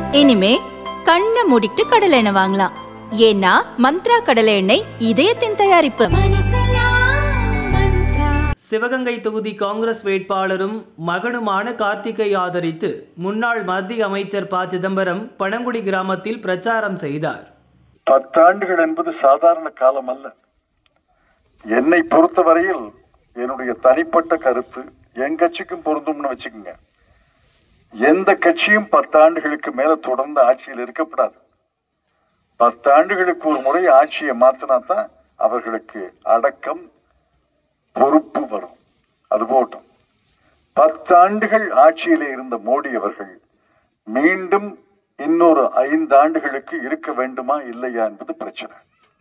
இனிமே கண்ணை மூடிட்டு கடலை எண்ணெய் வாங்கலாம் ஏன்னா மந்த்ரா கடலை எண்ணெய் இதயத்தின் தயாரிப்பு சிவகங்கை தொகுதி காங்கிரஸ் வேட்பாளரும் மகனுமான கார்த்திகை ஆதரித்து முன்னாள் மத்திய அமைச்சர் ப சிதம்பரம் பனங்குடி கிராமத்தில் பிரச்சாரம் செய்தார் பத்தாண்டுகள் என்பது சாதாரண காலம் அல்ல என்னை பொறுத்தவரையில் என்னுடைய தனிப்பட்ட கருத்து என் கட்சிக்கும் பொருந்தும்னு வச்சுக்கோங்க எந்த கட்சியும் பத்தாண்டுகளுக்கு மேல தொடர்ந்து ஆட்சியில் இருக்கப்படாது பத்தாண்டுகளுக்கு ஒரு முறை ஆட்சியை மாத்தினா தான் அவர்களுக்கு அடக்கம் பொறுப்பு வரும் அது போட்டும் பத்தாண்டுகள் ஆட்சியிலே இருந்த மோடி அவர்கள் மீண்டும் இன்னொரு ஐந்து ஆண்டுகளுக்கு இருக்க வேண்டுமா இல்லையா என்பது பிரச்சனை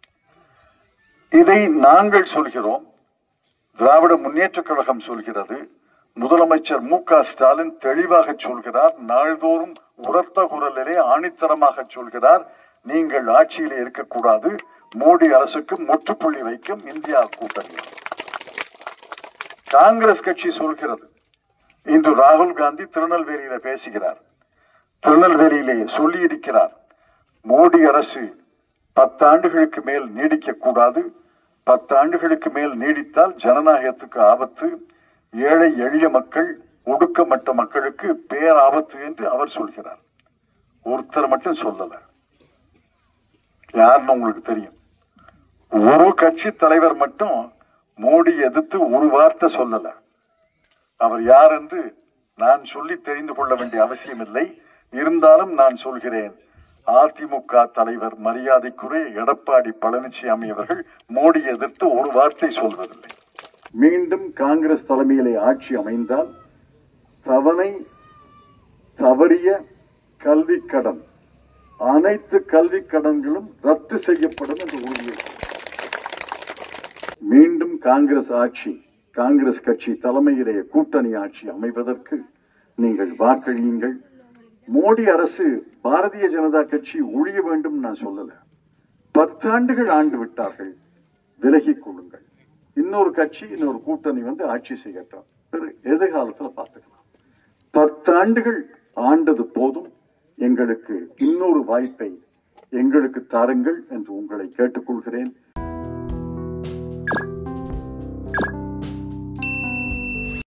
இதை நாங்கள் சொல்கிறோம் திராவிட முன்னேற்ற கழகம் சொல்கிறது முதலமைச்சர் மு க ஸ்டாலின் தெளிவாக சொல்கிறார் நாள்தோறும் உரத்த குரலிலே ஆணித்தரமாக சொல்கிறார் நீங்கள் ஆட்சியிலே இருக்கக்கூடாது மோடி அரசுக்கு முற்றுப்புள்ளி வைக்கும் இந்தியா கூட்டணி காங்கிரஸ் கட்சி சொல்கிறது இன்று ராகுல் காந்தி திருநெல்வேலியில பேசுகிறார் திருநெல்வேலியிலே சொல்லி இருக்கிறார் மோடி அரசு பத்தாண்டுகளுக்கு மேல் நீடிக்க கூடாது பத்தாண்டுகளுக்கு மேல் நீடித்தால் ஜனநாயகத்துக்கு ஆபத்து ஏழை எளிய மக்கள் ஒடுக்கப்பட்ட மக்களுக்கு பேராபத்து என்று அவர் சொல்கிறார் ஒருத்தர் மட்டும் சொல்லல யாருன்னு உங்களுக்கு தெரியும் ஒரு கட்சி தலைவர் மட்டும் மோடி எதிர்த்து ஒரு வார்த்தை சொல்லல அவர் யார் என்று நான் சொல்லி தெரிந்து கொள்ள வேண்டிய அவசியம் இல்லை இருந்தாலும் நான் சொல்கிறேன் அதிமுக தலைவர் மரியாதைக்குரிய எடப்பாடி பழனிசாமி அவர்கள் மோடி எதிர்த்து ஒரு வார்த்தை சொல்வதில்லை மீண்டும் காங்கிரஸ் தலைமையிலே ஆட்சி அமைந்தால் தவணை தவறிய கல்வி கடன் அனைத்து கல்வி கடன்களும் ரத்து செய்யப்படும் என்று உறுதியளித்தார் மீண்டும் காங்கிரஸ் ஆட்சி காங்கிரஸ் கட்சி தலைமையிலே கூட்டணி ஆட்சி அமைவதற்கு நீங்கள் வாக்களியுங்கள் மோடி அரசு பாரதிய ஜனதா கட்சி ஒழிய வேண்டும் நான் சொல்லல பத்தாண்டுகள் ஆண்டு விட்டார்கள் விலகிக் கொள்ளுங்கள் இன்னொரு கட்சி இன்னொரு கூட்டணி வந்து ஆட்சி செய்யட்டும் பிறகு எதிர்காலத்துல பார்த்துக்கலாம் பத்தாண்டுகள் ஆண்டது போதும் எங்களுக்கு இன்னொரு வாய்ப்பை எங்களுக்கு தாருங்கள் என்று உங்களை கேட்டுக்கொள்கிறேன்